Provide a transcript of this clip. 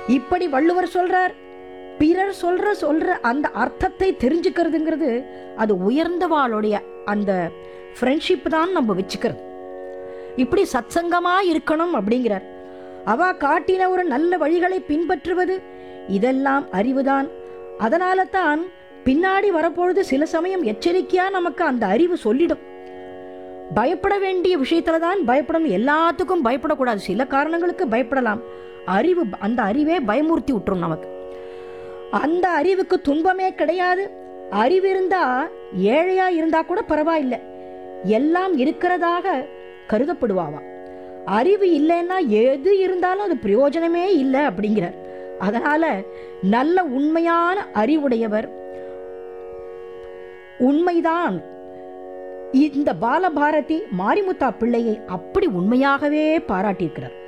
இப்படி வள்ளுவர் சொல்றார் பிறர் சொல்ற சொல்ற அந்த அர்த்தத்தை தெரிஞ்சுக்கிறதுங்கிறது அது உயர்ந்தவாளுடைய அந்த ஃப்ரெண்ட்ஷிப் தான் நம்ம வச்சுக்கிறது இப்படி சத்சங்கமா இருக்கணும் அப்படிங்கிறார் அவ காட்டின ஒரு நல்ல வழிகளை பின்பற்றுவது இதெல்லாம் அறிவுதான் அதனால தான் பின்னாடி வரப்பொழுது சில சமயம் எச்சரிக்கையா நமக்கு அந்த அறிவு சொல்லிடும் பயப்பட வேண்டிய விஷயத்துல தான் பயப்படணும் எல்லாத்துக்கும் பயப்படக்கூடாது சில காரணங்களுக்கு பயப்படலாம் அறிவு அந்த அறிவே பயமூர்த்தி விட்டுரும் நமக்கு அந்த அறிவுக்கு துன்பமே கிடையாது அறிவு இருந்தா ஏழையா இருந்தா கூட பரவாயில்லை எல்லாம் இருக்கிறதாக கருதப்படுவாவா அறிவு இல்லைன்னா எது இருந்தாலும் அது பிரயோஜனமே இல்லை அப்படிங்கிறார் அதனால நல்ல உண்மையான அறிவுடையவர் உண்மைதான் இந்த பாலபாரதி மாரிமுத்தா பிள்ளையை அப்படி உண்மையாகவே பாராட்டியிருக்கிறார்